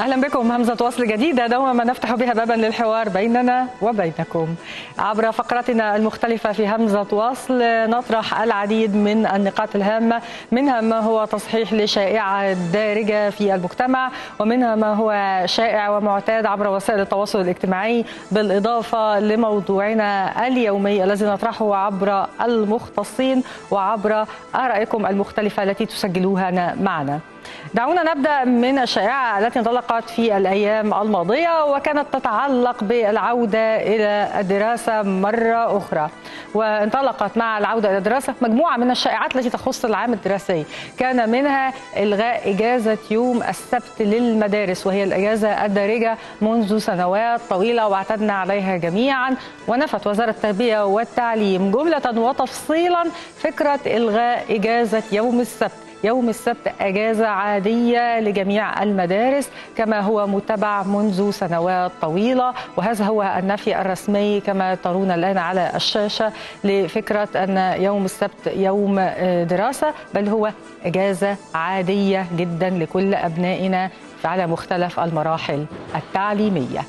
اهلا بكم همزه وصل جديده دوما ما نفتح بها بابا للحوار بيننا وبينكم. عبر فقرتنا المختلفه في همزه وصل نطرح العديد من النقاط الهامه منها ما هو تصحيح لشائعه دارجه في المجتمع ومنها ما هو شائع ومعتاد عبر وسائل التواصل الاجتماعي بالاضافه لموضوعنا اليومي الذي نطرحه عبر المختصين وعبر ارائكم المختلفه التي تسجلوها معنا. دعونا نبدا من الشائعه التي انطلقت في الايام الماضيه وكانت تتعلق بالعوده الى الدراسه مره اخرى وانطلقت مع العوده الى الدراسه مجموعه من الشائعات التي تخص العام الدراسي كان منها الغاء اجازه يوم السبت للمدارس وهي الاجازه الدارجه منذ سنوات طويله واعتدنا عليها جميعا ونفت وزاره التربيه والتعليم جمله وتفصيلا فكره الغاء اجازه يوم السبت يوم السبت اجازه عاديه لجميع المدارس كما هو متبع منذ سنوات طويله وهذا هو النفي الرسمي كما ترون الان على الشاشه لفكره ان يوم السبت يوم دراسه بل هو اجازه عاديه جدا لكل ابنائنا على مختلف المراحل التعليميه.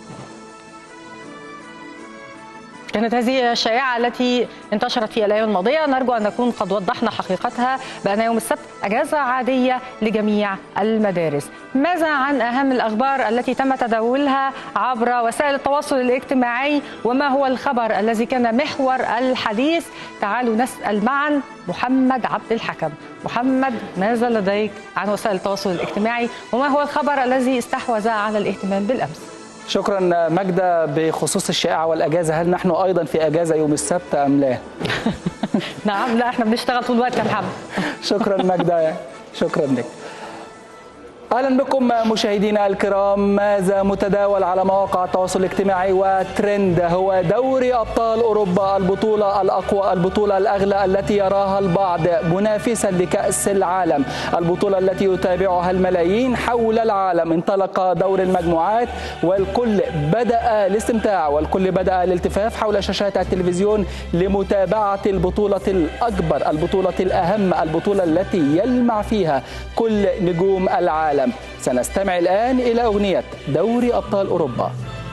كانت هذه الشائعة التي انتشرت في الأيام الماضية نرجو أن نكون قد وضحنا حقيقتها بأن يوم السبت أجازة عادية لجميع المدارس ماذا عن أهم الأخبار التي تم تداولها عبر وسائل التواصل الاجتماعي وما هو الخبر الذي كان محور الحديث تعالوا نسأل معا محمد عبد الحكم محمد ماذا لديك عن وسائل التواصل الاجتماعي وما هو الخبر الذي استحوذ على الاهتمام بالأمس شكرا ماجدة بخصوص الشائعة والأجازة هل نحن أيضا في أجازة يوم السبت أم لا؟ نعم لا احنا بنشتغل طول الوقت يا محمد شكرا ماجدة شكرا لك اهلا بكم مشاهدينا الكرام ماذا متداول على مواقع التواصل الاجتماعي وترند هو دوري ابطال اوروبا البطوله الاقوى البطوله الاغلى التي يراها البعض منافسا لكاس العالم البطوله التي يتابعها الملايين حول العالم انطلق دور المجموعات والكل بدا الاستمتاع والكل بدا الالتفاف حول شاشات التلفزيون لمتابعه البطوله الاكبر البطوله الاهم البطوله التي يلمع فيها كل نجوم العالم العالم سنستمع الآن إلى أغنية دوري أبطال أوروبا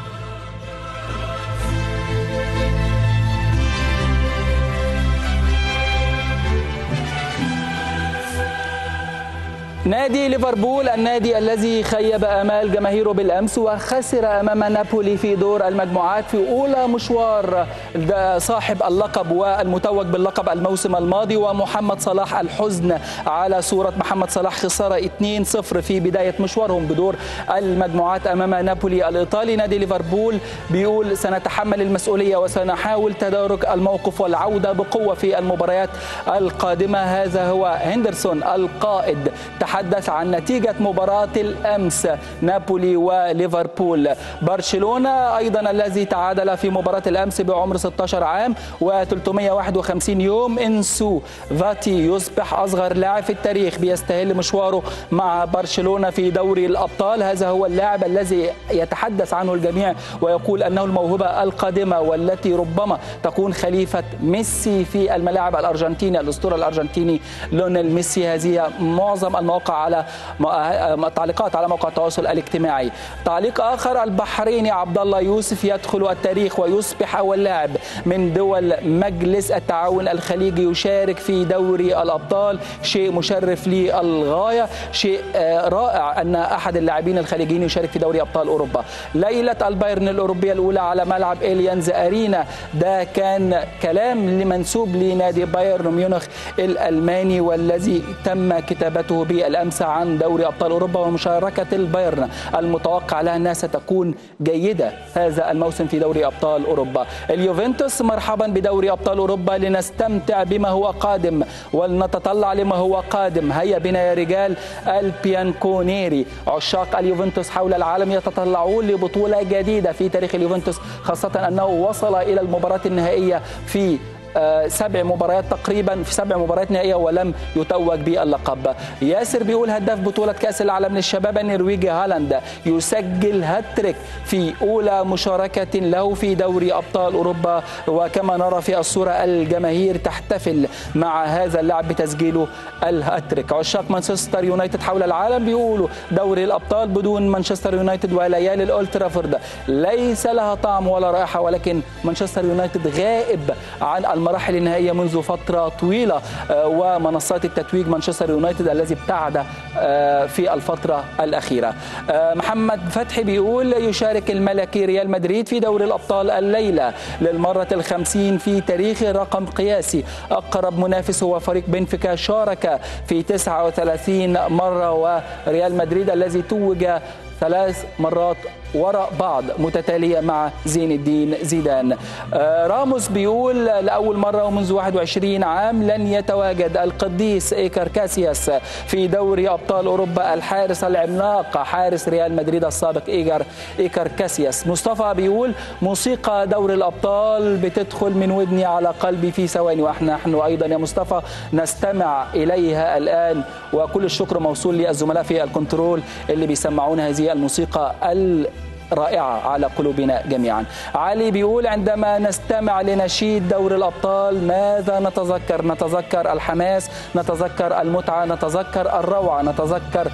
نادي ليفربول النادي الذي خيب امال جماهيره بالامس وخسر امام نابولي في دور المجموعات في اولى مشوار صاحب اللقب والمتوج باللقب الموسم الماضي ومحمد صلاح الحزن على صوره محمد صلاح خساره 2-0 في بدايه مشوارهم بدور المجموعات امام نابولي الايطالي نادي ليفربول بيقول سنتحمل المسؤوليه وسنحاول تدارك الموقف والعوده بقوه في المباريات القادمه هذا هو هندرسون القائد تحدث عن نتيجة مباراة الأمس نابولي وليفربول برشلونة أيضا الذي تعادل في مباراة الأمس بعمر 16 عام و351 يوم إنسو فاتي يصبح أصغر لاعب في التاريخ بيستهل مشواره مع برشلونة في دوري الأبطال هذا هو اللاعب الذي يتحدث عنه الجميع ويقول أنه الموهبة القادمة والتي ربما تكون خليفة ميسي في الملاعب الأرجنتيني الأسطورة الأرجنتيني لونيل ميسي هذه معظم المواقع على تعليقات على موقع التواصل الاجتماعي تعليق اخر البحريني عبد الله يوسف يدخل التاريخ ويصبح اول لاعب من دول مجلس التعاون الخليجي يشارك في دوري الابطال شيء مشرف للغايه شيء رائع ان احد اللاعبين الخليجيين يشارك في دوري ابطال اوروبا ليله البايرن الاوروبيه الاولى على ملعب اليانز ارينا ده كان كلام لمنسوب لنادي بايرن ميونخ الالماني والذي تم كتابته بالامس عن دوري ابطال اوروبا ومشاركه البايرن المتوقع لها انها ستكون جيده هذا الموسم في دوري ابطال اوروبا اليوفنتوس مرحبا بدوري ابطال اوروبا لنستمتع بما هو قادم ولنتطلع لما هو قادم هيا بنا يا رجال البيانكونيري عشاق اليوفنتوس حول العالم يتطلعون لبطوله جديده في تاريخ اليوفنتوس خاصه انه وصل الى المباراه النهائيه في آه، سبع مباريات تقريبا في سبع مباريات نهائيه ولم يتوج باللقب ياسر بيقول هداف بطوله كاس العالم للشباب النرويجي هالاند يسجل هاتريك في اولى مشاركه له في دوري ابطال اوروبا وكما نرى في الصوره الجماهير تحتفل مع هذا اللاعب بتسجيله الهاتريك عشاق مانشستر يونايتد حول العالم بيقولوا دوري الابطال بدون مانشستر يونايتد وليالي الاولترافورد ليس لها طعم ولا رائحه ولكن مانشستر يونايتد غائب عن المراحل النهائيه منذ فتره طويله آه، ومنصات التتويج مانشستر يونايتد الذي ابتعد آه، في الفتره الاخيره آه، محمد فتحي بيقول يشارك الملكي ريال مدريد في دوري الابطال الليله للمره الخمسين في تاريخ رقم قياسي اقرب منافس هو فريق بنفيكا شارك في 39 مره وريال مدريد الذي توج ثلاث مرات وراء بعض متتالية مع زين الدين زيدان آه، راموس بيقول لأول مرة ومنذ 21 عام لن يتواجد القديس إيكار كاسياس في دوري أبطال أوروبا الحارس العملاق حارس ريال مدريد السابق إيجار إيكار كاسياس مصطفى بيقول موسيقى دوري الأبطال بتدخل من ودني على قلبي في ثواني وإحنا نحن أيضا يا مصطفى نستمع إليها الآن وكل الشكر موصول للزملاء في الكنترول اللي بيسمعون هذه الموسيقى رائعة على قلوبنا جميعا علي بيقول عندما نستمع لنشيد دور الأبطال ماذا نتذكر نتذكر الحماس نتذكر المتعة نتذكر الروعة نتذكر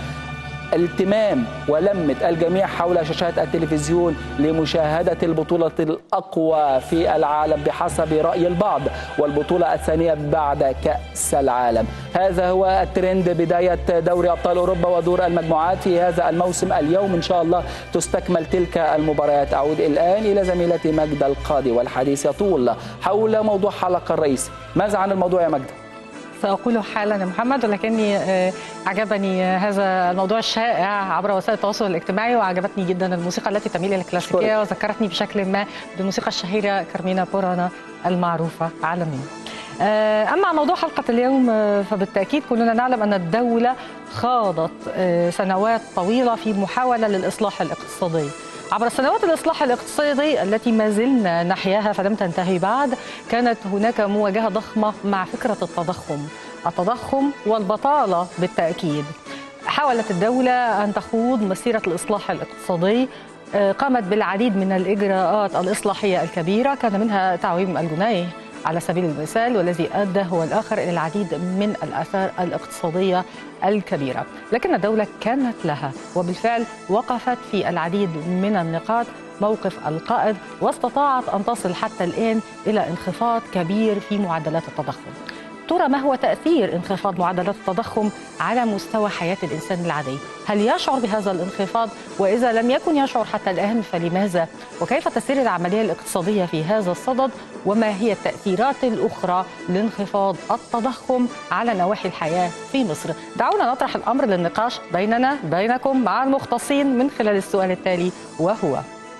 التمام ولمة الجميع حول شاشات التلفزيون لمشاهدة البطولة الأقوى في العالم بحسب رأي البعض والبطولة الثانية بعد كأس العالم هذا هو الترند بداية دوري أبطال أوروبا ودور المجموعات في هذا الموسم اليوم إن شاء الله تستكمل تلك المباريات أعود الآن إلى زميلتي مجدة القاضي والحديث يطول حول موضوع حلقة الرئيس ماذا عن الموضوع يا مجدة؟ سأقوله حالا يا محمد ولكني آه، عجبني هذا الموضوع الشائع عبر وسائل التواصل الاجتماعي وعجبتني جدا الموسيقى التي تميل إلى الكلاسيكية وذكرتني بشكل ما بالموسيقى الشهيرة كارمينا بورانا المعروفة عالميا آه، أما عن موضوع حلقة اليوم آه، فبالتأكيد كلنا نعلم أن الدولة خاضت سنوات طويلة في محاولة للإصلاح الاقتصادي عبر سنوات الإصلاح الاقتصادي التي ما زلنا نحياها فلم تنتهي بعد كانت هناك مواجهة ضخمة مع فكرة التضخم التضخم والبطالة بالتأكيد حاولت الدولة أن تخوض مسيرة الإصلاح الاقتصادي آه، قامت بالعديد من الإجراءات الإصلاحية الكبيرة كان منها تعويم الجنيه على سبيل المثال والذي أدى هو الآخر إلى العديد من الآثار الاقتصادية الكبيرة لكن الدولة كانت لها وبالفعل وقفت في العديد من النقاط موقف القائد واستطاعت أن تصل حتى الآن إلى انخفاض كبير في معدلات التضخم ترى ما هو تأثير انخفاض معدلات التضخم على مستوى حياة الإنسان العادي هل يشعر بهذا الانخفاض وإذا لم يكن يشعر حتى الآن فلماذا وكيف تسير العملية الاقتصادية في هذا الصدد وما هي التأثيرات الأخرى لانخفاض التضخم على نواحي الحياة في مصر دعونا نطرح الأمر للنقاش بيننا بينكم مع المختصين من خلال السؤال التالي وهو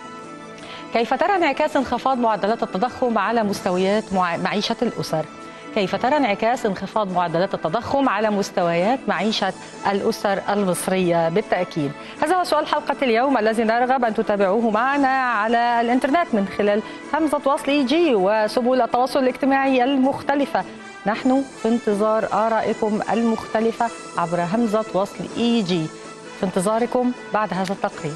كيف ترى انعكاس انخفاض معدلات التضخم على مستويات معيشة الأسر؟ كيف ترى انعكاس انخفاض معدلات التضخم على مستويات معيشة الأسر المصرية بالتأكيد هذا هو سؤال حلقة اليوم الذي نرغب أن تتابعوه معنا على الإنترنت من خلال همزة وصل إي جي وسبل التواصل الاجتماعي المختلفة نحن في انتظار آرائكم المختلفة عبر همزة وصل إي جي في انتظاركم بعد هذا التقرير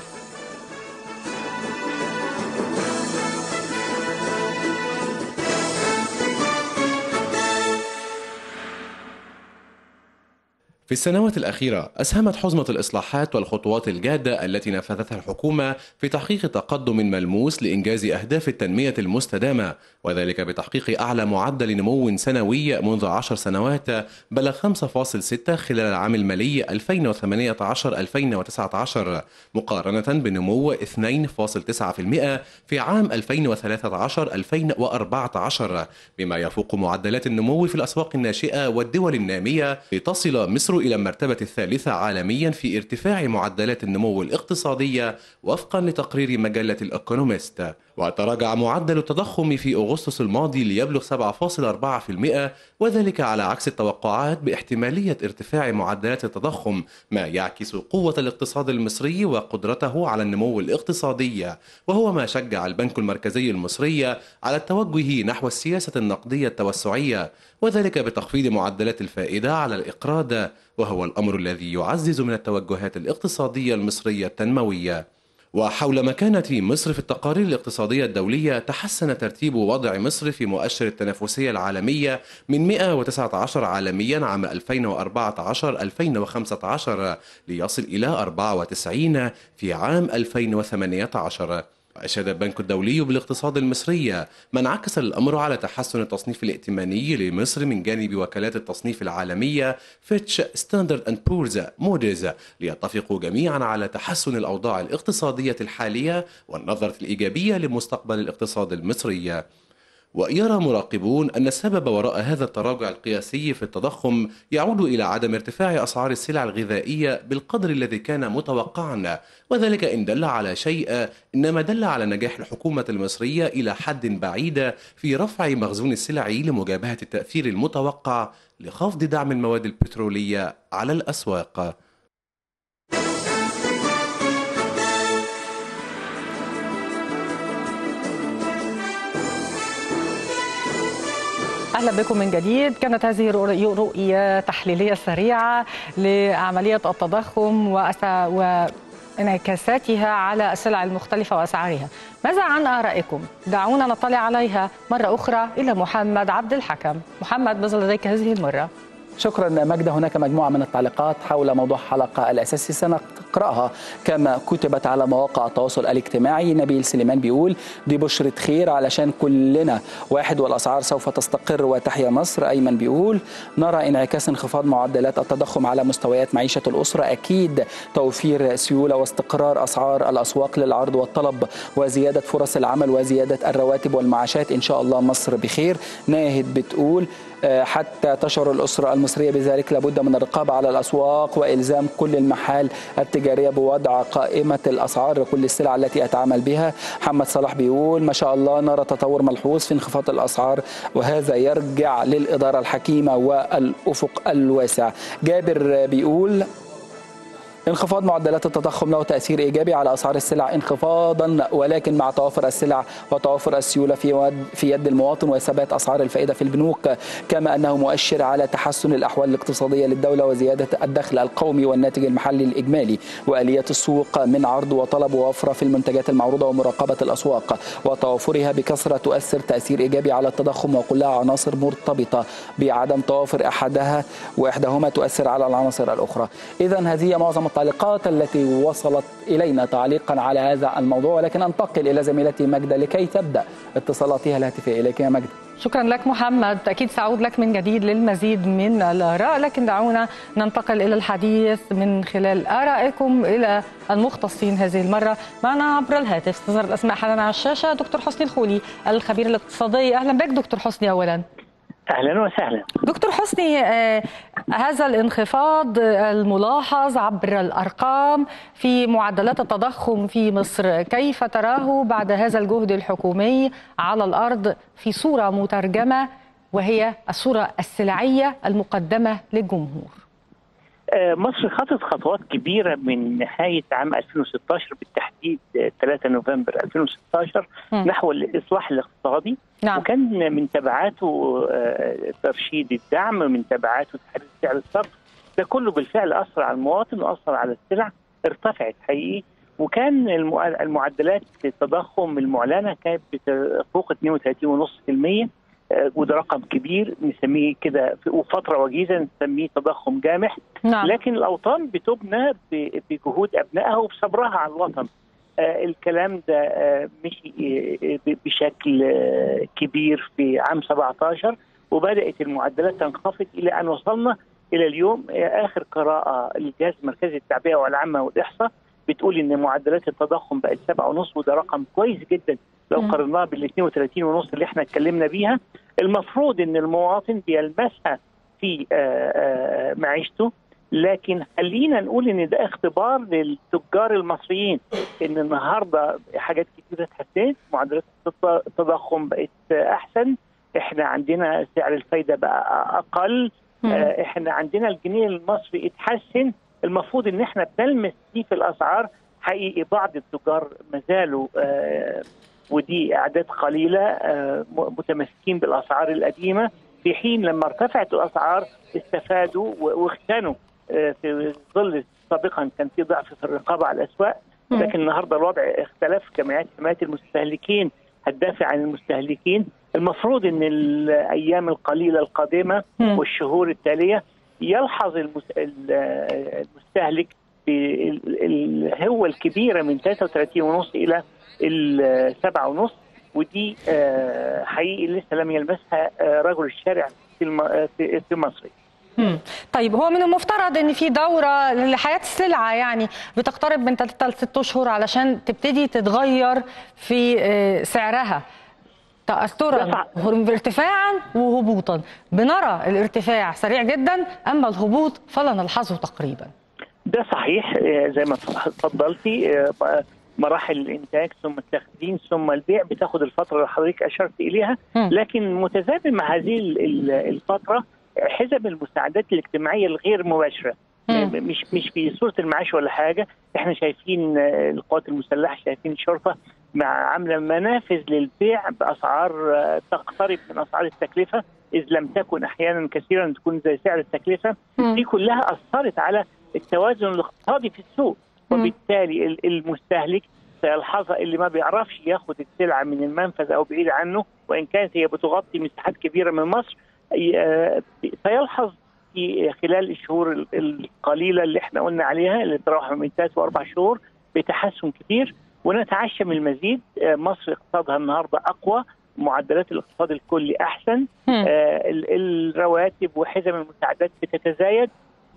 في السنوات الأخيرة أسهمت حزمة الإصلاحات والخطوات الجادة التي نفذتها الحكومة في تحقيق تقدم ملموس لإنجاز أهداف التنمية المستدامة وذلك بتحقيق أعلى معدل نمو سنوي منذ عشر سنوات بلغ 5.6 خلال العام المالي 2018-2019 مقارنة بنمو 2.9% في عام 2013-2014 بما يفوق معدلات النمو في الأسواق الناشئة والدول النامية لتصل مصر إلى المرتبة الثالثة عالميا في ارتفاع معدلات النمو الاقتصادية وفقا لتقرير مجلة الإيكونومست وتراجع معدل التضخم في أغسطس الماضي ليبلغ 7.4% وذلك على عكس التوقعات باحتمالية ارتفاع معدلات التضخم ما يعكس قوة الاقتصاد المصري وقدرته على النمو الاقتصادي وهو ما شجع البنك المركزي المصري على التوجه نحو السياسة النقدية التوسعية وذلك بتخفيض معدلات الفائدة على الإقراض وهو الأمر الذي يعزز من التوجهات الاقتصادية المصرية التنموية وحول مكانة مصر في التقارير الاقتصادية الدولية تحسن ترتيب وضع مصر في مؤشر التنافسية العالمية من 119 عالميا عام 2014-2015 ليصل إلى 94 في عام 2018 أشاد البنك الدولي بالاقتصاد المصري ما انعكس الأمر على تحسن التصنيف الائتماني لمصر من جانب وكالات التصنيف العالمية فيتش ستاندرد أند بورز موديز ليتفقوا جميعا على تحسن الأوضاع الاقتصادية الحالية والنظرة الإيجابية لمستقبل الاقتصاد المصري ويرى مراقبون أن السبب وراء هذا التراجع القياسي في التضخم يعود إلى عدم ارتفاع أسعار السلع الغذائية بالقدر الذي كان متوقعا وذلك إن دل على شيء إنما دل على نجاح الحكومة المصرية إلى حد بعيد في رفع مخزون السلع لمجابهة التأثير المتوقع لخفض دعم المواد البترولية على الأسواق اهلا بكم من جديد كانت هذه رؤيه تحليليه سريعه لعمليه التضخم وانعكاساتها على السلع المختلفه واسعارها ماذا عن ارائكم دعونا نطلع عليها مره اخرى الى محمد عبد الحكم محمد ماذا لديك هذه المره شكرا مجدة هناك مجموعة من التعليقات حول موضوع الحلقة الأساسي سنقرأها كما كتبت على مواقع التواصل الاجتماعي نبيل سليمان بيقول دي بشرة خير علشان كلنا واحد والأسعار سوف تستقر وتحيا مصر أيمن بيقول نرى انعكاس انخفاض معدلات التضخم على مستويات معيشة الأسرة أكيد توفير سيولة واستقرار أسعار الأسواق للعرض والطلب وزيادة فرص العمل وزيادة الرواتب والمعاشات إن شاء الله مصر بخير ناهد بتقول حتى تشعر الأسرة المصرية بذلك لابد من الرقابة على الأسواق وإلزام كل المحال التجارية بوضع قائمة الأسعار لكل السلع التي أتعامل بها محمد صلاح بيقول ما شاء الله نرى تطور ملحوظ في انخفاض الأسعار وهذا يرجع للإدارة الحكيمة والأفق الواسع جابر بيقول انخفاض معدلات التضخم له تأثير إيجابي على أسعار السلع انخفاضا ولكن مع توافر السلع وتوافر السيولة في في يد المواطن وثبات أسعار الفائدة في البنوك كما أنه مؤشر على تحسن الأحوال الاقتصادية للدولة وزيادة الدخل القومي والناتج المحلي الإجمالي وآليات السوق من عرض وطلب ووفرة في المنتجات المعروضة ومراقبة الأسواق وتوافرها بكثرة تؤثر تأثير إيجابي على التضخم وكلها عناصر مرتبطة بعدم توافر أحدها وإحداهما تؤثر على العناصر الأخرى إذا هذه معظم التعليقات التي وصلت إلينا تعليقا على هذا الموضوع ولكن أنتقل إلى زميلتي مجدة لكي تبدأ اتصالاتها الهاتفية إليك يا مجدة شكرا لك محمد أكيد سأعود لك من جديد للمزيد من الآراء لكن دعونا ننتقل إلى الحديث من خلال آرائكم إلى المختصين هذه المرة معنا عبر الهاتف تظهر الأسماء حالا على الشاشة دكتور حسني الخولي الخبير الاقتصادي أهلا بك دكتور حسني أولا اهلا وسهلا دكتور حسني آه هذا الانخفاض الملاحظ عبر الارقام في معدلات التضخم في مصر كيف تراه بعد هذا الجهد الحكومي على الارض في صوره مترجمه وهي الصوره السلعيه المقدمه للجمهور مصر خطت خطوات كبيرة من نهاية عام 2016 بالتحديد 3 نوفمبر 2016 م. نحو الإصلاح الاقتصادي نعم. وكان من تبعاته ترشيد الدعم من تبعاته تحديد سعر الصرف ده كله بالفعل أثر على المواطن وأثر على السلع ارتفعت حقيقي وكان المعدلات التضخم المعلنة كانت فوق 32.5% وده رقم كبير نسميه كده وفتره وجيزه نسميه تضخم جامح نعم. لكن الاوطان بتبنى بجهود ابنائها وبصبرها على الوطن آه الكلام ده آه مشي آه بشكل كبير في عام 17 وبدات المعدلات تنخفض الى ان وصلنا الى اليوم اخر قراءه للجهاز المركزي للتعبئه والعامه والاحصاء بتقول ان معدلات التضخم بقت 7.5 وده رقم كويس جدا لو قارناها بال 32 ونص اللي احنا اتكلمنا بيها المفروض ان المواطن بيلمسها في معيشته لكن خلينا نقول ان ده اختبار للتجار المصريين ان النهارده حاجات كتيره اتحسنت معدلات التضخم بقت احسن احنا عندنا سعر الفايده بقى اقل آه، احنا عندنا الجنيه المصري اتحسن المفروض ان احنا بنلمس دي في الاسعار حقيقي بعض التجار ما زالوا آه، ودي اعداد قليله آه، م- متمسكين بالاسعار القديمه في حين لما ارتفعت الاسعار استفادوا و- واغتنوا آه، في ظل سابقا كان في ضعف في الرقابه على الاسواق مم. لكن النهارده الوضع اختلف جمعيات حمايه المستهلكين هتدافع عن المستهلكين المفروض ان الايام القليله القادمه مم. والشهور التاليه يلحظ المس- ال- المستهلك بال- الهوه الكبيره من 33 ونص الى ال 7 ونص ودي آه، حقيقي لسه لم يلمسها آه، رجل الشارع في الم- آه، في في مصر مم. طيب هو من المفترض ان في دوره لحياه السلعه يعني بتقترب من 3 ل 6 اشهر علشان تبتدي تتغير في آه، سعرها تاثرا ده صح. ارتفاعا وهبوطا بنرى الارتفاع سريع جدا اما الهبوط فلا نلحظه تقريبا ده صحيح آه، زي ما اتفضلتي آه، مراحل الانتاج ثم التخزين ثم البيع بتاخد الفتره اللي حضرتك اشرت اليها مم. لكن متزامن مع هذه ال- ال- الفتره حزب المساعدات الاجتماعيه الغير مباشره مم. مش مش في صوره المعاش ولا حاجه احنا شايفين آه، القوات المسلحه شايفين الشرطه مع عامله منافذ للبيع باسعار آه، تقترب من اسعار التكلفه اذ لم تكن احيانا كثيرا تكون زي سعر التكلفه مم. دي كلها اثرت على التوازن الاقتصادي في السوق مم. وبالتالي ال- المستهلك سيلحظها اللي ما بيعرفش ياخد السلعه من المنفذ او بعيد عنه وان كانت هي بتغطي مساحات كبيره من مصر ي- آه، سيلحظ في خلال الشهور ال- القليله اللي احنا قلنا عليها اللي تراوح من ثلاث واربع شهور بتحسن كبير ونتعشى من المزيد آه، مصر اقتصادها النهارده اقوى معدلات الاقتصاد الكلي احسن مم. آه، ال- الرواتب وحزم المساعدات بتتزايد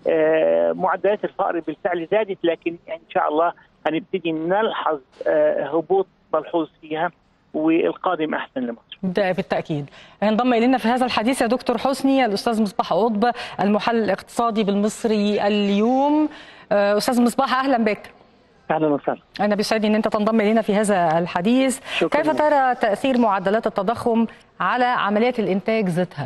آه، معدلات الفقر بالفعل زادت لكن ان شاء الله هنبتدي نلحظ آه، هبوط ملحوظ فيها والقادم احسن لمصر ده بالتأكيد انضم إلينا في هذا الحديث يا دكتور حسني الأستاذ مصباح قطب المحلل الاقتصادي بالمصري اليوم آه، أستاذ مصباح أهلا بك اهلا وسهلا أنا بيسعدني أن أنت تنضم إلينا في هذا الحديث شكراً. كيف ترى تأثير معدلات التضخم على عمليات الإنتاج ذاتها؟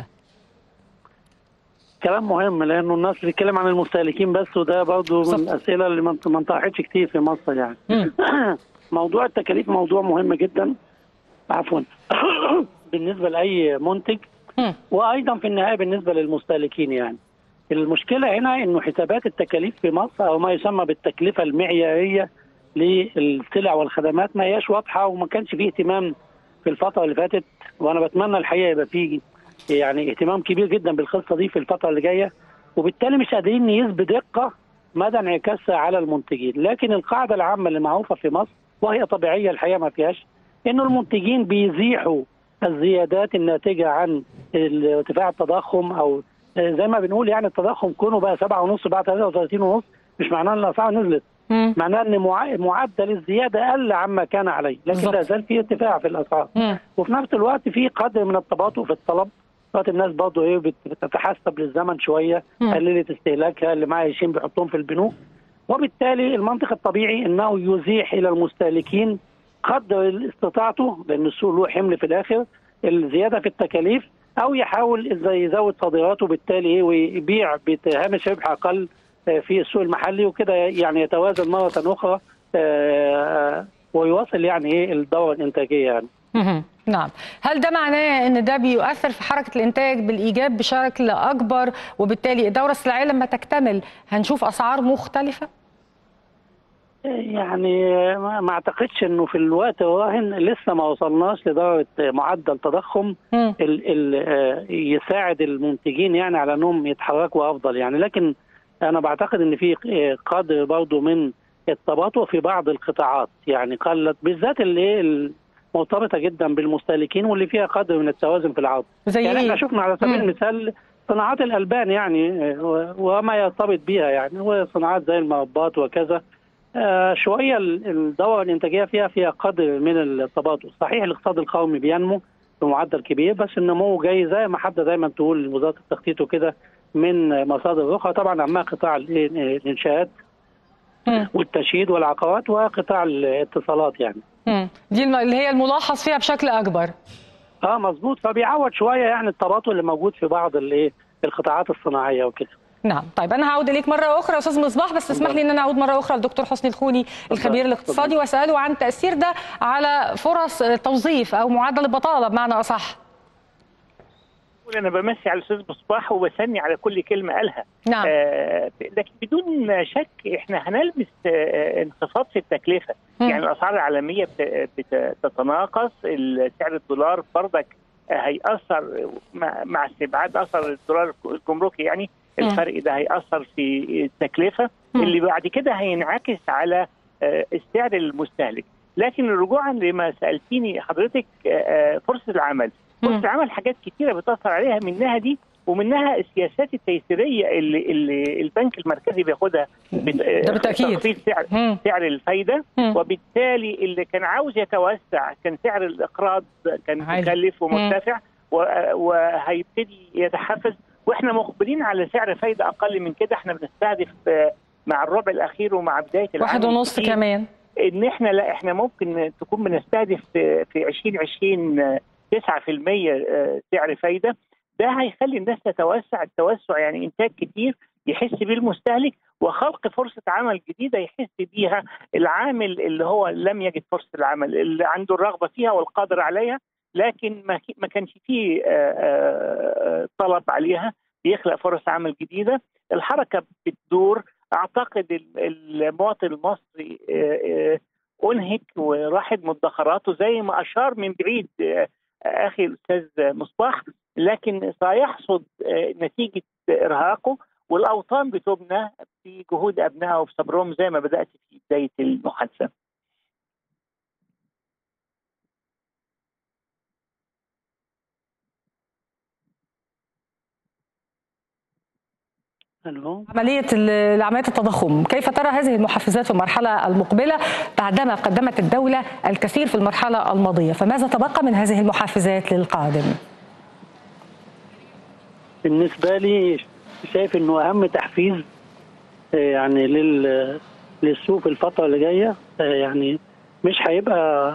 كلام مهم لانه الناس بتتكلم عن المستهلكين بس وده برضه من بالظبط. الاسئله اللي ما ما انطرحتش كتير في مصر يعني مم. موضوع التكاليف موضوع مهم جدا عفوا بالنسبه لاي منتج مم. وايضا في النهايه بالنسبه للمستهلكين يعني المشكله هنا انه حسابات التكاليف في مصر او ما يسمى بالتكلفه المعياريه للسلع والخدمات ما هياش واضحه وما كانش فيه اهتمام في الفتره اللي فاتت وانا بتمنى الحقيقه يبقى فيه يعني اهتمام كبير جدا بالقصه دي في الفتره اللي جايه وبالتالي مش قادرين نقيس بدقه مدى انعكاسها على المنتجين لكن القاعده العامه اللي معروفه في مصر وهي طبيعيه الحقيقه ما فيهاش انه المنتجين بيزيحوا الزيادات الناتجه عن ارتفاع التضخم او زي ما بنقول يعني التضخم كونه بقى 7 ونص بعد 33 ونص مش معناه ان الاسعار نزلت مم. معناه ان مع- معدل الزياده قل عما كان عليه لكن بالظبط. لا زال في ارتفاع في الاسعار مم. وفي نفس الوقت في قدر من التباطؤ في الطلب وقت الناس برضه ايه بت- بتتحسب للزمن شويه مم. قللت استهلاكها اللي معاه قرشين بيحطهم في البنوك وبالتالي المنطق الطبيعي انه يزيح الى المستهلكين قدر استطاعته لان السوق له حمل في الاخر الزياده في التكاليف او يحاول ازاي يزود صادراته بالتالي ايه ويبيع بهامش ربح اقل آه، في السوق المحلي وكده يعني يتوازن مره اخرى آه، ويواصل يعني ايه الدوره الانتاجيه يعني مهم. نعم هل ده معناه ان ده بيؤثر في حركه الانتاج بالايجاب بشكل اكبر وبالتالي الدوره السلعيه لما تكتمل هنشوف اسعار مختلفه يعني ما ما اعتقدش انه في الوقت الراهن لسه ما وصلناش لدرجه معدل تضخم مم. ال ال آه، يساعد المنتجين يعني على انهم يتحركوا افضل يعني لكن انا بعتقد ان في آه، قدر برضه من التباطؤ في بعض القطاعات يعني قلت بالذات اللي ايه مرتبطه جدا بالمستهلكين واللي فيها قدر من التوازن في العرض زي يعني احنا ايه شفنا على سبيل مم. المثال صناعات الالبان يعني آه، وما يرتبط بها يعني وصناعات زي المربات وكذا آه، شويه ال- الدوره الانتاجيه فيها فيها قدر من التباطؤ صحيح الاقتصاد القومي بينمو بمعدل كبير بس النمو جاي زي ما حد دايما تقول وزاره التخطيط وكده من مصادر اخرى طبعا اهمها قطاع الانشاءات والتشييد والعقارات وقطاع الاتصالات يعني دي اللي هي الملاحظ فيها بشكل اكبر اه مظبوط فبيعوض شويه يعني التباطؤ اللي موجود في بعض الايه القطاعات الصناعيه وكده نعم طيب انا هعود اليك مره اخرى يا استاذ مصباح بس اسمح لي ان انا اعود مره اخرى للدكتور حسني الخوني الخبير الاقتصادي واساله عن تاثير ده على فرص توظيف او معدل البطاله بمعنى اصح انا بمسي على الاستاذ مصباح وبثني على كل كلمه قالها نعم. آه لكن بدون شك احنا هنلمس آه انخفاض في التكلفه مم. يعني الاسعار العالميه بتتناقص سعر الدولار برضك هيأثر مع, مع استبعاد اثر الدولار الجمركي يعني مم. الفرق ده هيأثر في التكلفه مم. اللي بعد كده هينعكس على آه السعر المستهلك لكن رجوعا لما سالتيني حضرتك آه فرصه العمل فرصه مم. العمل حاجات كتيره بتاثر عليها منها دي ومنها السياسات التيسيريه اللي, اللي البنك المركزي بياخدها بت- ده بالتأكيد. تخفيض سعر مم. سعر الفايده مم. وبالتالي اللي كان عاوز يتوسع كان سعر الاقراض كان عالي. مكلف ومرتفع و- وهيبتدي يتحفز واحنا مقبلين على سعر فايده اقل من كده احنا بنستهدف آه، مع الربع الاخير ومع بدايه العام واحد ونص الجديد كمان ان احنا لا احنا ممكن تكون بنستهدف في في 2020 آه، 9% آه، سعر فايده ده هيخلي الناس تتوسع التوسع يعني انتاج كتير يحس بيه المستهلك وخلق فرصه عمل جديده يحس بيها العامل اللي هو لم يجد فرصه العمل اللي عنده الرغبه فيها والقادر عليها لكن ما ما كانش فيه آه، آه، طلب عليها بيخلق فرص عمل جديده الحركه بتدور اعتقد ال- المواطن المصري آه، آه، انهك وراحت مدخراته زي ما اشار من بعيد آه، اخي الاستاذ مصباح لكن سيحصد آه، نتيجه ارهاقه والاوطان بتبنى في جهود ابنائها وفي صبرهم زي ما بدات في بدايه المحادثه. الو عملية ال- عملية التضخم كيف ترى هذه المحفزات في المرحلة المقبلة بعدما قدمت الدولة الكثير في المرحلة الماضية فماذا تبقى من هذه المحفزات للقادم بالنسبه لي شايف انه اهم تحفيز آه، يعني لل للسوق في الفتره اللي جايه آه، يعني مش هيبقى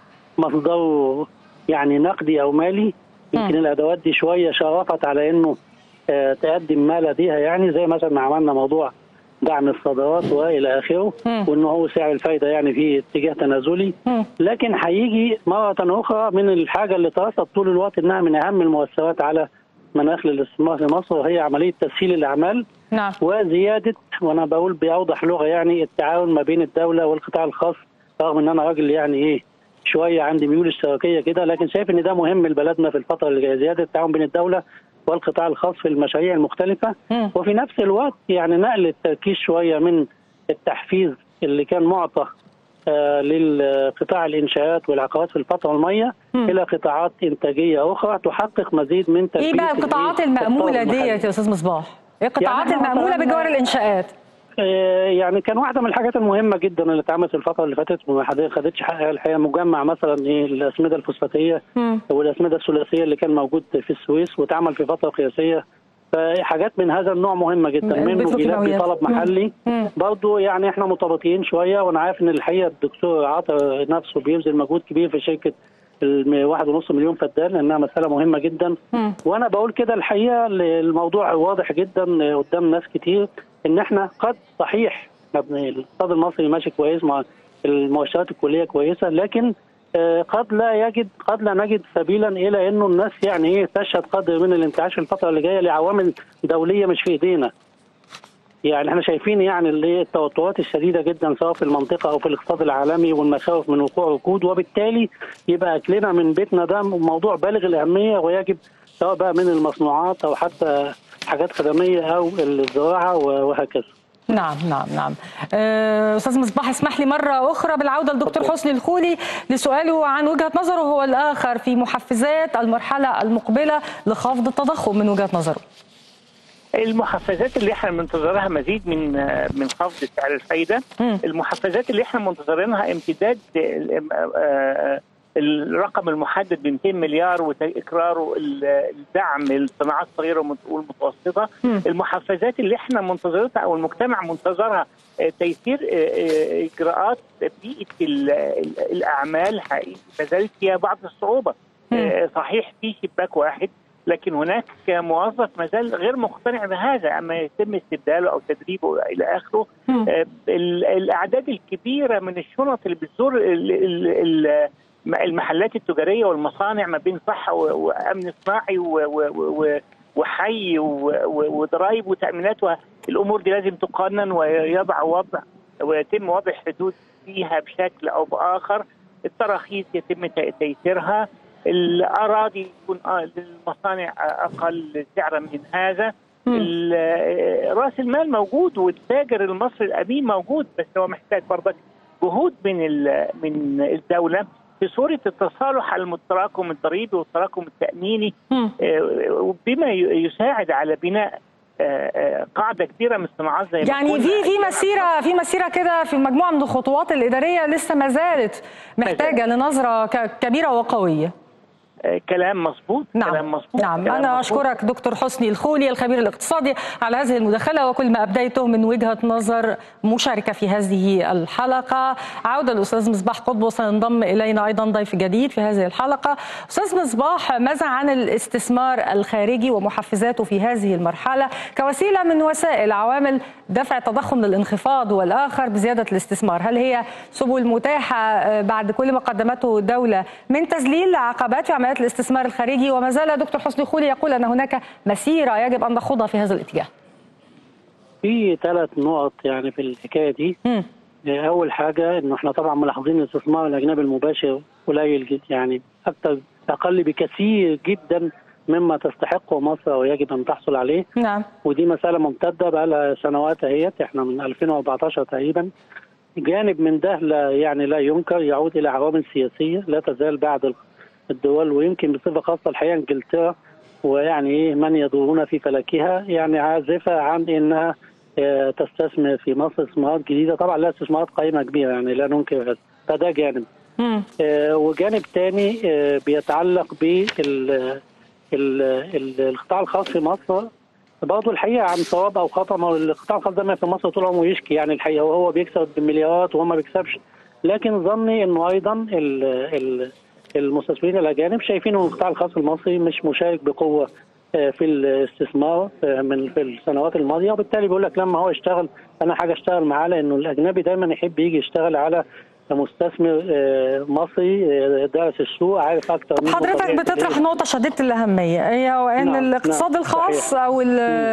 مصدره يعني نقدي او مالي يمكن الادوات دي شويه شرفت على انه آه، تقدم ما لديها يعني زي مثلا ما عملنا موضوع دعم الصادرات والى اخره مم. وانه هو سعر الفايده يعني في اتجاه تنازلي مم. لكن هيجي مرة أخرى من الحاجة اللي ترصد طول الوقت إنها من أهم المؤثرات على مناخ الاستثمار في مصر وهي عملية تسهيل الأعمال نعم وزيادة وأنا بقول بأوضح لغة يعني التعاون ما بين الدولة والقطاع الخاص رغم إن أنا راجل يعني إيه شوية عندي ميول اشتراكية كده لكن شايف إن ده مهم لبلدنا في الفترة اللي جاية زيادة التعاون بين الدولة والقطاع الخاص في المشاريع المختلفة مم. وفي نفس الوقت يعني نقل التركيز شويه من التحفيز اللي كان معطى آه، للقطاع الانشاءات والعقارات في الفتره الميه مم. الى قطاعات انتاجيه اخرى تحقق مزيد من تلبيه ايه بقى القطاعات الإيه؟ المأمولة الطلب المحلي. ديت يا أستاذ مصباح ايه القطاعات يعني إحنا المأمولة مثلاً- بجوار الإنشاءات آه، يعني كان واحده من الحاجات المهمه جدا اللي اتعملت الفتره اللي فاتت وما حد- خدتش حقها الحقيقه مجمع مثلا ايه الاسمده الفوسفاتيه مم. والاسمده الثلاثيه اللي كان موجود في السويس واتعمل في فتره قياسيه فحاجات من هذا النوع مهمه جدا م- منه بيطلق بيلبي كيماويات. طلب مم. محلي مم. برضه يعني احنا متباطئين شويه وانا عارف ان الحقيقه الدكتور عطا نفسه بيبذل مجهود كبير في شركه ال واحد ونص مليون فدان لانها مساله مهمه جدا مم. وانا بقول كده الحقيقه الموضوع واضح جدا قدام ناس كتير ان احنا قد صحيح إحنا الاقتصاد المصري ماشي كويس مع المؤشرات الكليه كويسه لكن آه، قد لا يجد قد لا نجد سبيلا الى انه الناس يعني ايه تشهد قدر من الانتعاش في الفتره اللي جايه لعوامل دوليه مش في ايدينا. يعني احنا شايفين يعني اللي هي التوترات الشديده جدا سواء في المنطقه او في الاقتصاد العالمي والمخاوف من وقوع ركود وبالتالي يبقى اكلنا من بيتنا ده موضوع بالغ الاهميه ويجب سواء بقى من المصنوعات او حتى حاجات خدميه او الزراعه وهكذا. نعم نعم نعم آه، استاذ مصباح اسمح لي مره اخرى بالعوده للدكتور حسني الخولي لسؤاله عن وجهه نظره هو الاخر في محفزات المرحله المقبله لخفض التضخم من وجهه نظره المحفزات اللي احنا منتظرها مزيد من من خفض سعر الفايده مم. المحفزات اللي احنا منتظرينها امتداد آه، الرقم المحدد ب 200 مليار واكراره الدعم للصناعات الصغيره والمتوسطه المحفزات اللي احنا منتظرتها او المجتمع منتظرها آه، تيسير آه، آه، اجراءات بيئه الاعمال حقيقي ما فيها بعض الصعوبه صحيح في شباك واحد لكن هناك موظف ما زال غير مقتنع بهذا اما يتم استبداله او تدريبه الى اخره الاعداد الكبيره من الشنط اللي بتزور المحلات التجاريه والمصانع ما بين صحه وامن صناعي وحي وضرائب وتامينات الامور دي لازم تقنن ويضع وضع ويتم وضع حدود فيها بشكل او باخر التراخيص يتم تيسيرها الاراضي يكون آه، للمصانع اقل سعرا من هذا راس المال موجود والتاجر المصري الامين موجود بس هو محتاج برضك جهود من من الدوله في صوره التصالح على التراكم الضريبي والتراكم التاميني آه، بما يساعد على بناء آه، آه، قاعده كبيره من الصناعات زي يعني في في مسيره في مسيره كده في مجموعه من الخطوات الاداريه لسه ما زالت محتاجه لنظره كبيره وقويه كلام مظبوط نعم. كلام مظبوط نعم كلام انا مزبوط. اشكرك دكتور حسني الخولي الخبير الاقتصادي على هذه المداخله وكل ما ابديته من وجهه نظر مشاركه في هذه الحلقه عوده الاستاذ مصباح قطب وسينضم الينا ايضا ضيف جديد في هذه الحلقه استاذ مصباح ماذا عن الاستثمار الخارجي ومحفزاته في هذه المرحله كوسيله من وسائل عوامل دفع التضخم للانخفاض والاخر بزياده الاستثمار هل هي سبل متاحه آه، بعد كل ما قدمته الدوله من تذليل عقبات في عمليات الاستثمار الخارجي وما زال دكتور حسني خولي يقول ان هناك مسيره يجب ان نخوضها في هذا الاتجاه في ثلاث نقط يعني في الحكايه دي م. اول حاجه انه احنا طبعا ملاحظين الاستثمار الاجنبي المباشر قليل جدا يعني اكثر اقل بكثير جدا مما تستحقه مصر ويجب ان تحصل عليه نعم ودي مساله ممتده بقى لها سنوات اهيت احنا من 2014 تقريبا جانب من ده لا يعني لا ينكر يعود الى عوامل سياسيه لا تزال بعد الدول ويمكن بصفه خاصه الحقيقه انجلترا ويعني ايه من يدورون في فلكها يعني عازفه عن انها آه، تستثمر في مصر استثمارات جديده طبعا لا استثمارات قائمه كبيره يعني لا ننكر هذا فده جانب آه وجانب ثاني آه بيتعلق بال القطاع الخاص في مصر برضه الحقيقه عن صواب او خطا ما القطاع الخاص ده في مصر طول عمره يشكي يعني الحقيقه وهو بيكسب بمليارات وهو ما بيكسبش لكن ظني انه ايضا ال ال المستثمرين الاجانب شايفين ان القطاع الخاص المصري مش مشارك بقوه آه، في الاستثمار آه، من في السنوات الماضيه وبالتالي بيقول لك لما هو يشتغل انا حاجه اشتغل معاه لانه الاجنبي دايما يحب يجي يشتغل على مستثمر آه، مصري آه، دارس السوق عارف اكتر منه حضرتك بتطرح نقطه شديده الاهميه هي ان نعم. الاقتصاد نعم. الخاص صحيح. او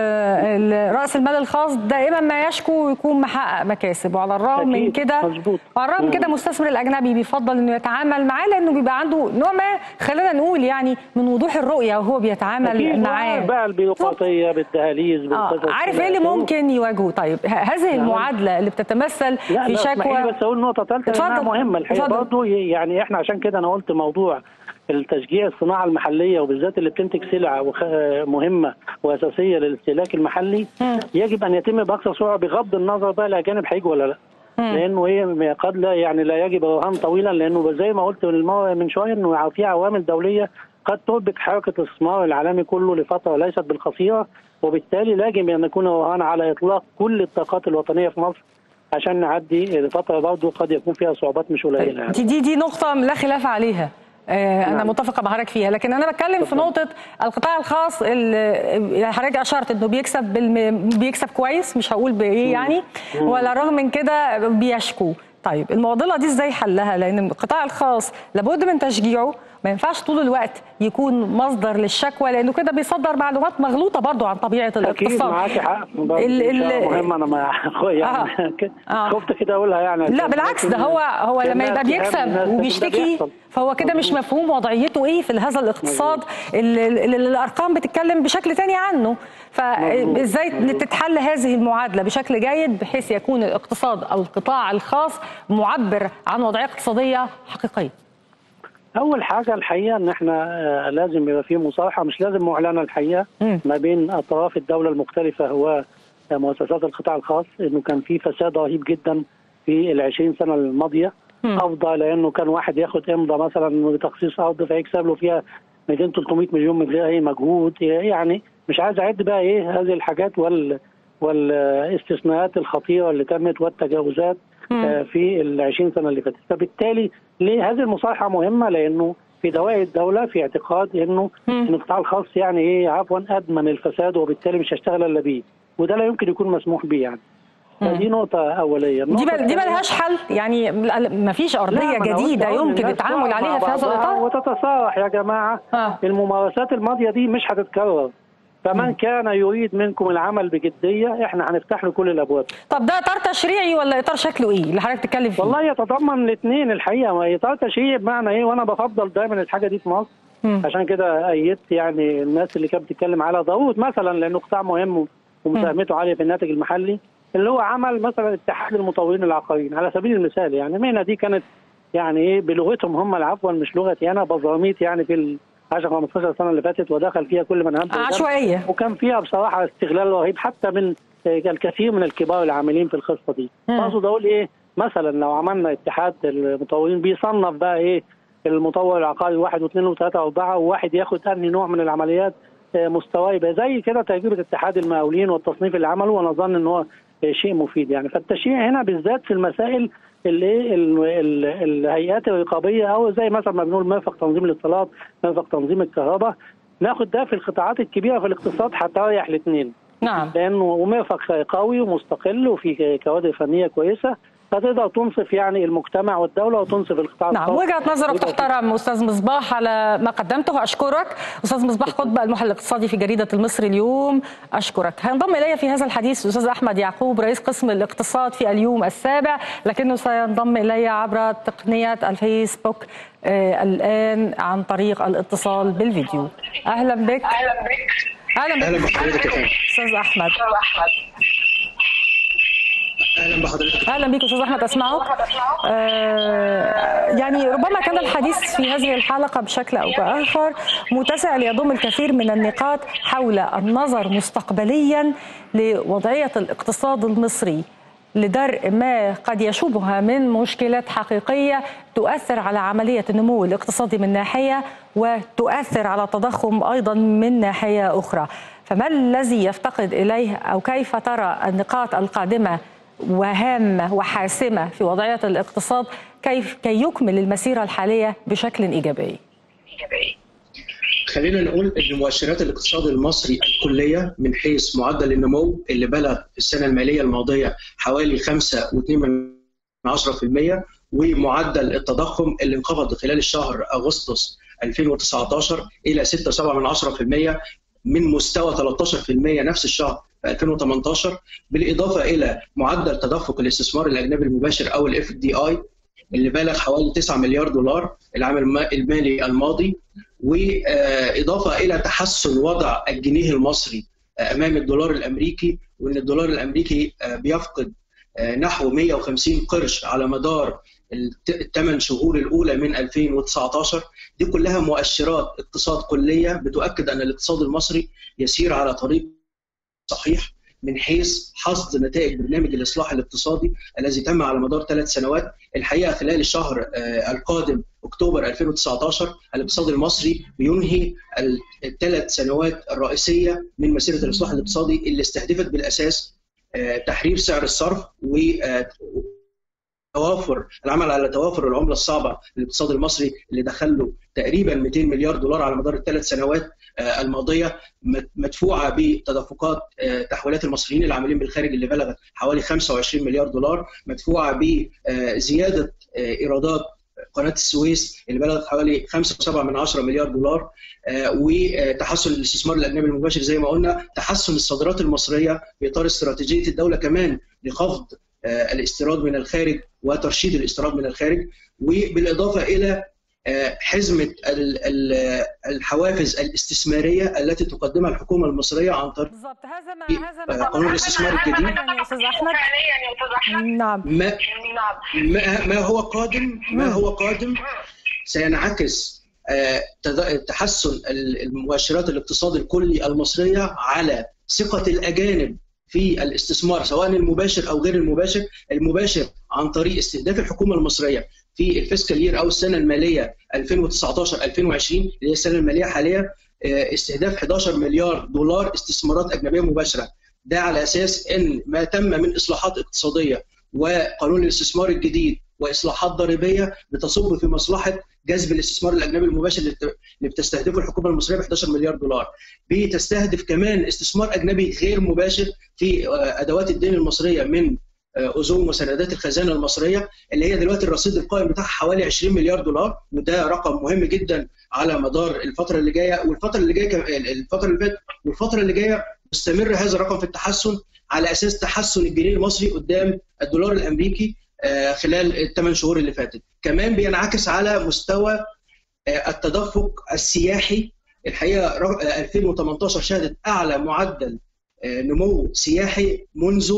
راس المال الخاص دائما ما يشكو يكون محقق مكاسب وعلى الرغم من كده وعلى الرغم من كده المستثمر الاجنبي بيفضل انه يتعامل معاه لانه بيبقى عنده نوع ما خلينا نقول يعني من وضوح الرؤيه وهو بيتعامل معاه بقى البيروقراطيه بالدهاليز آه. عارف ايه اللي ممكن يواجهه طيب هذه نعم. المعادله اللي بتتمثل في شكوى بس اقول نقطه ثالثه انها مهمه الحقيقه برضه يعني احنا عشان كده انا قلت موضوع التشجيع الصناعه المحليه وبالذات اللي بتنتج سلع مهمه واساسيه للاستهلاك المحلي يجب ان يتم باقصى سرعه بغض النظر بقى الاجانب هيجوا ولا لا لانه هي قد لا يعني لا يجب رهان طويلا لانه زي ما قلت من شويه انه في عوامل دوليه قد تربك حركه الاستثمار العالمي كله لفتره ليست بالقصيره وبالتالي يجب ان يكون رهان على اطلاق كل الطاقات الوطنيه في مصر عشان نعدي لفتره برضه قد يكون فيها صعوبات مش قليله يعني. دي دي نقطه لا خلاف عليها آه، انا نعم. متفقه مع حضرتك فيها لكن انا بتكلم في نقطه القطاع الخاص اللي حضرتك اشرت انه بيكسب بالم... بيكسب كويس مش هقول بايه يعني ولا رغم من كده بيشكو طيب المعضله دي ازاي حلها لان القطاع الخاص لابد من تشجيعه ما ينفعش طول الوقت يكون مصدر للشكوى لانه كده بيصدر معلومات مغلوطه برضو عن طبيعه الاقتصاد اكيد معاكي حق مهم انا ما يعني آه. آه. خفت كده اقولها يعني لا بالعكس ده هو هو لما يبقى بيكسب وبيشتكي فهو كده مش مفهوم وضعيته ايه في هذا الاقتصاد اللي الارقام بتتكلم بشكل تاني عنه فازاي تتحل هذه المعادله بشكل جيد بحيث يكون الاقتصاد او القطاع الخاص معبر عن وضعيه اقتصاديه حقيقيه اول حاجه الحقيقه ان احنا آه، لازم يبقى في مصالحه مش لازم معلنه الحقيقه ما بين اطراف الدوله المختلفه ومؤسسات القطاع الخاص انه كان في فساد رهيب جدا في ال 20 سنه الماضيه افضى لانه كان واحد ياخد امضى مثلا بتخصيص ارض فيكسب له فيها 200 300 مليون من غير اي مجهود يعني مش عايز اعد بقى ايه هذه الحاجات وال والاستثناءات الخطيره اللي تمت والتجاوزات آه، في ال 20 سنه اللي فاتت فبالتالي ليه هذه المصالحه مهمه لانه في دوائر الدوله في اعتقاد انه ان القطاع الخاص يعني ايه عفوا ادمن الفساد وبالتالي مش هيشتغل الا بيه وده لا يمكن يكون مسموح به يعني فدي نقطة أولية دي بل دي ملهاش حل يعني ما فيش أرضية جديدة يمكن التعامل عليها في هذا الإطار وتتصارح يا جماعة آه. الممارسات الماضية دي مش هتتكرر فمن كان يريد منكم العمل بجدية احنا هنفتح له كل الأبواب طب ده إطار تشريعي ولا إطار شكله إيه اللي حضرتك تتكلم فيه؟ والله يتضمن الاثنين الحقيقة ما إطار تشريعي بمعنى إيه وأنا بفضل دايما الحاجة دي في مصر مم. عشان كده أيدت يعني الناس اللي كانت بتتكلم على ضرورة مثلا لأنه قطاع مهم ومساهمته عالية في الناتج المحلي اللي هو عمل مثلا اتحاد المطورين العقاريين على سبيل المثال يعني المهنة دي كانت يعني ايه بلغتهم هم العفوا مش لغتي انا بزراميط يعني في ال 10 15 سنه اللي فاتت ودخل فيها كل من هم عشوائية وكان فيها بصراحه استغلال رهيب حتى من الكثير من الكبار العاملين في القصه دي مم. اقصد اقول ايه مثلا لو عملنا اتحاد المطورين بيصنف بقى ايه المطور العقاري واحد واثنين وثلاثه واربعه وواحد ياخد انهي نوع من العمليات آه، مستواه يبقى زي كده تجربه اتحاد المقاولين والتصنيف اللي عمله وانا اظن ان هو آه، شيء مفيد يعني فالتشريع هنا بالذات في المسائل اللي إيه ال- ال- الهيئات الرقابيه او زي مثلا ما بنقول مرفق تنظيم الاتصالات مرفق تنظيم الكهرباء ناخد ده في القطاعات الكبيره في الاقتصاد هتريح الاثنين نعم لانه ومرفق قوي ومستقل وفي كوادر فنيه كويسه فتقدر تنصف يعني المجتمع والدوله وتنصف القطاع نعم الخاص. وجهة نظرك وده تحترم أستاذ مصباح على ما قدمته أشكرك أستاذ مصباح قطب المحلل الاقتصادي في جريدة المصري اليوم أشكرك هينضم إلي في هذا الحديث أستاذ أحمد يعقوب رئيس قسم الاقتصاد في اليوم السابع لكنه سينضم إلي عبر تقنية الفيسبوك آه الآن عن طريق الاتصال بالفيديو أهلا بك اهلا بك أهلا بك اهلا بحضرتك يا فندم أستاذ أحمد احمد اهلا بحضرتك اهلا بك استاذ احمد اسمعك آه يعني ربما كان الحديث في هذه الحلقه بشكل او باخر متسع ليضم الكثير من النقاط حول النظر مستقبليا لوضعيه الاقتصاد المصري لدرء ما قد يشوبها من مشكلات حقيقيه تؤثر على عمليه النمو الاقتصادي من ناحيه وتؤثر على التضخم ايضا من ناحيه اخرى فما الذي يفتقد اليه او كيف ترى النقاط القادمه وهامة وحاسمة في وضعية الاقتصاد كيف كي يكمل المسيرة الحالية بشكل إيجابي خلينا نقول ان مؤشرات الاقتصاد المصري الكليه من حيث معدل النمو اللي بلغ في السنه الماليه الماضيه حوالي 5.2% ومعدل التضخم اللي انخفض خلال الشهر اغسطس 2019 الى 6.7% من مستوى 13% نفس الشهر في 2018 بالاضافه الى معدل تدفق الاستثمار الاجنبي المباشر او الاف دي اي اللي بلغ حوالي 9 مليار دولار العام الم- المالي الماضي واضافه الى تحسن وضع الجنيه المصري امام الدولار الامريكي وان الدولار الامريكي بيفقد نحو 150 قرش على مدار الثمان شهور الاولى من 2019 دي كلها مؤشرات اقتصاد كليه بتؤكد ان الاقتصاد المصري يسير على طريق صحيح من حيث حصد نتائج برنامج الاصلاح الاقتصادي الذي تم على مدار ثلاث سنوات الحقيقه خلال الشهر آه، القادم اكتوبر 2019 الاقتصاد المصري بينهي الثلاث سنوات الرئيسيه من مسيره الاصلاح الاقتصادي اللي استهدفت بالاساس آه، تحرير سعر الصرف و آه، توافر العمل على توافر العمله الصعبه للاقتصاد المصري اللي دخل له تقريبا 200 مليار دولار على مدار الثلاث سنوات آه، الماضيه مت- مدفوعه بتدفقات آه، تحويلات المصريين العاملين بالخارج اللي بلغت حوالي 25 مليار دولار مدفوعه بزياده آه، ايرادات قناه السويس اللي بلغت حوالي 5.7 من 10 مليار دولار آه، وتحسن الاستثمار الاجنبي المباشر زي ما قلنا تحسن الصادرات المصريه في اطار استراتيجيه الدوله كمان لخفض آه، الاستيراد من الخارج وترشيد الاستيراد من الخارج وبالاضافه الى آه، حزمه ال- ال- الحوافز الاستثماريه التي تقدمها الحكومه المصريه عن طريق بالضبط هذا ما هذا ما قانون الاستثمار الجديد يا أستاذ أحمد فعليا يا استاذ احمد نعم ما نعم ما ما هو قادم ما هو قادم سينعكس آه، تد- تحسن ال- المؤشرات الاقتصاد الكلي المصريه على ثقه الاجانب في الاستثمار سواء المباشر او غير المباشر، المباشر عن طريق استهداف الحكومه المصريه في الفيسكال يير او السنه الماليه 2019 2020 اللي هي السنه الماليه حاليا استهداف 11 مليار دولار استثمارات اجنبيه مباشره ده على اساس ان ما تم من اصلاحات اقتصاديه وقانون الاستثمار الجديد واصلاحات ضريبيه بتصب في مصلحه جذب الاستثمار الاجنبي المباشر اللي بتستهدفه الحكومه المصريه ب 11 مليار دولار. بتستهدف كمان استثمار اجنبي غير مباشر في ادوات الدين المصريه من اذون وسندات الخزانه المصريه اللي هي دلوقتي الرصيد القائم بتاعها حوالي 20 مليار دولار وده رقم مهم جدا على مدار الفتره اللي جايه والفتره اللي جايه الفتره اللي فاتت والفتره اللي جايه مستمر هذا الرقم في التحسن على اساس تحسن الجنيه المصري قدام الدولار الامريكي خلال الثمان شهور اللي فاتت كمان بينعكس على مستوى التدفق السياحي الحقيقه 2018 شهدت اعلى معدل نمو سياحي منذ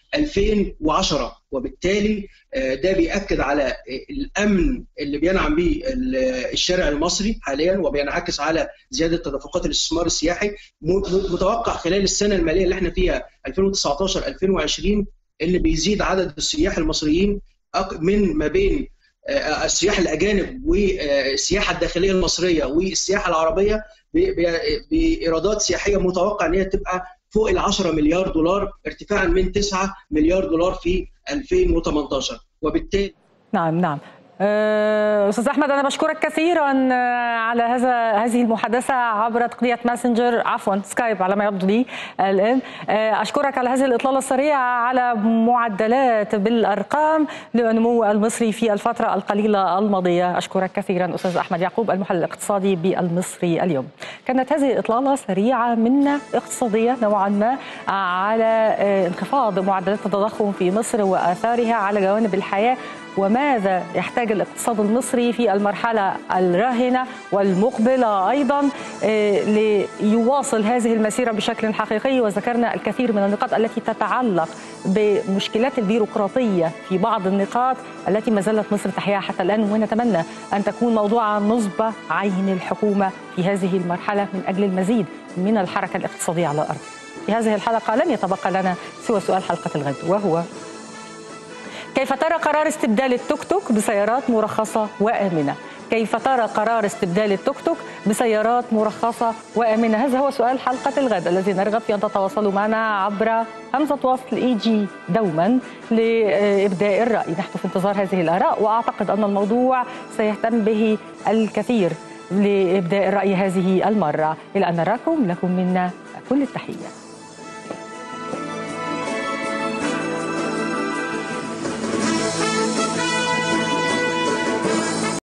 2010 وبالتالي ده بيأكد على الامن اللي بينعم به الشارع المصري حاليا وبينعكس على زياده تدفقات الاستثمار السياحي متوقع خلال السنه الماليه اللي احنا فيها 2019 2020 اللي بيزيد عدد السياح المصريين من ما بين السياح الاجانب والسياحه الداخليه المصريه والسياحه العربيه بايرادات سياحيه متوقع ان هي تبقى فوق ال 10 مليار دولار ارتفاعا من 9 مليار دولار في 2018 وبالتالي نعم نعم استاذ احمد انا بشكرك كثيرا على هذا هذه المحادثه عبر تقنيه ماسنجر عفوا سكايب على ما يبدو لي الان اشكرك على هذه الاطلاله السريعه على معدلات بالارقام للنمو المصري في الفتره القليله الماضيه اشكرك كثيرا استاذ احمد يعقوب المحلل الاقتصادي بالمصري اليوم كانت هذه اطلاله سريعه منا اقتصاديه نوعا ما على انخفاض معدلات التضخم في مصر واثارها على جوانب الحياه وماذا يحتاج الاقتصاد المصري في المرحلة الراهنة والمقبلة أيضا ليواصل هذه المسيرة بشكل حقيقي وذكرنا الكثير من النقاط التي تتعلق بمشكلات البيروقراطية في بعض النقاط التي ما زالت مصر تحياها حتى الآن ونتمنى أن تكون موضوع نصب عين الحكومة في هذه المرحلة من أجل المزيد من الحركة الاقتصادية على الأرض في هذه الحلقة لن يتبقى لنا سوى سؤال حلقة الغد وهو كيف ترى قرار استبدال التوك توك بسيارات مرخصة وآمنة؟ كيف ترى قرار استبدال التوك توك بسيارات مرخصة وآمنة؟ هذا هو سؤال حلقة الغد الذي نرغب في أن تتواصلوا معنا عبر همزة وصل إي جي دوما لإبداء الرأي نحن في انتظار هذه الآراء وأعتقد أن الموضوع سيهتم به الكثير لإبداء الرأي هذه المرة إلى أن نراكم لكم منا كل التحية